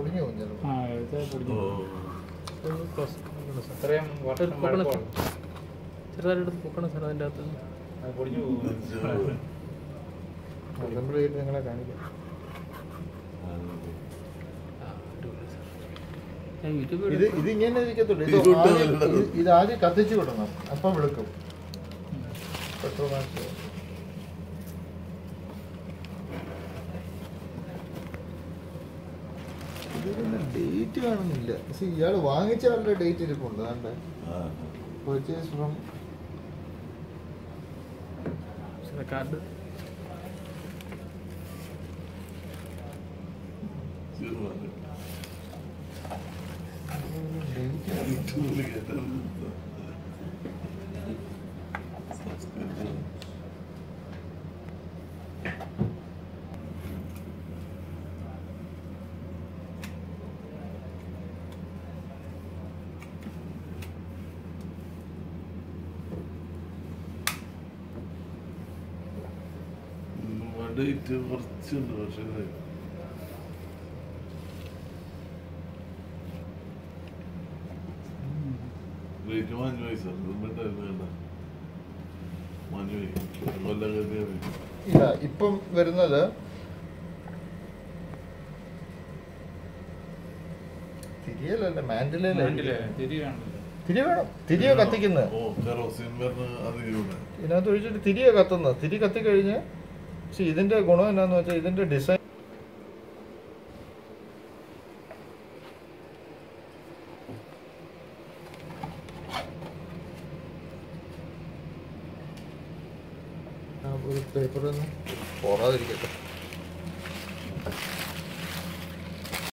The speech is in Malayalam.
പൊടിഞ്ഞു പോകും ചിലപ്പോൾ ആ ഇത് പൊടിഞ്ഞു ഒന്ന് close ആക്കണം സാർ. ഇത്രയും വർഷം ഒരു പൊക്കണം സാർ. പഴക്കമുള്ള- ചെറുതായിട്ട് എടുത്ത് പൊക്കണം സാർ അതിൻ്റെ അകത്ത് അത് പൊടിഞ്ഞു പോകും അസംബിൾ ചെയ്തിട്ട് നിങ്ങളെ കാണിക്കാം ആ, അടിപൊളി സാർ. ഞാൻ യൂട്യൂബിൽ ഇത് ഇത് ഇങ്ങനെ ഇരിക്കത്തുള്ളൂ ഇത് ഇതുകൊണ്ട് ആദ്യം- നല്ലത്. ഇത് ഇത് ആദ്യം കത്തിച്ച് വിടണം അപ്പം വിളിക്കും പെട്രോമാക്സ് ഇതിന് ഡേറ്റ് കാണുന്നില്ല പക്ഷെ ഇയാൾ വാങ്ങിച്ച ആളുടെ ഡേറ്റ് ഇരിപ്പുണ്ട് അതാണ്ട് purchase from sir card date date കുറച്ചുണ്ട് പക്ഷേ ഇത് ഡേറ്റ് മാഞ്ഞു പോയി സാർ ഇതുണ്ടായിരുന്നു വേണ്ട മാഞ്ഞു പോയി കൊല്ലം കരുതിയാൽ ഇല്ല ഇപ്പം വരുന്നത് തിരിയല്ലല്ലേ മാൻഡിലല്ലേ വേണ്ടില്ലേ തിരിയാണല്ലോ തിരി വേണം തിരിയോ കത്തിക്കുന്നത് ഓ കെറോസിൻ വരുന്ന അധികം ഇവിടെ ഇതിനകത്ത് ഒഴിച്ചിട്ട് തിരിയോ കത്തുന്നത് തിരി കത്തിക്കഴിഞ്ഞ് പക്ഷെ ഇതിന്റെ ഗുണം എന്നാന്ന് വെച്ചാൽ ഇതിന്റെ ഡിസൈൻ ഒരു പേപ്പർ ഒന്ന് പോറാതിരിക്കട്ടെ